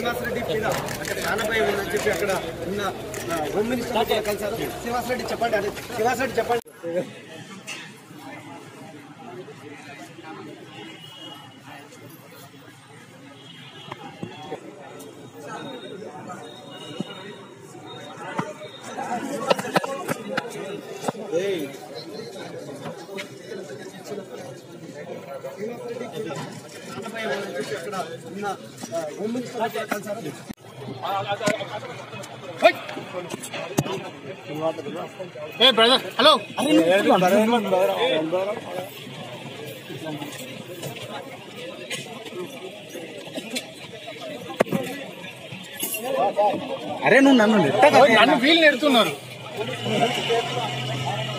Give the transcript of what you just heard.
శ్రీనివాసరెడ్డి మీద అక్కడ ప్రాణభయం ఉందని చెప్పి అక్కడ ఉన్న ఆ, హోమ్ మినిస్టర్ కూడా కలిసారు శ్రీనివాసరెడ్డి చెప్పండి అదే శ్రీనివాసరెడ్డి చెప్పండి ప్రాణభయం ఉందని చెప్పి అక్కడ ఉన్న ఆ, హోమ్ మినిస్టర్ కూడా కలిసారు ఏ బ్రదర్ హలో అరే నువ్వు నన్ను నన్ను వీళ్ళు నెడుతున్నారు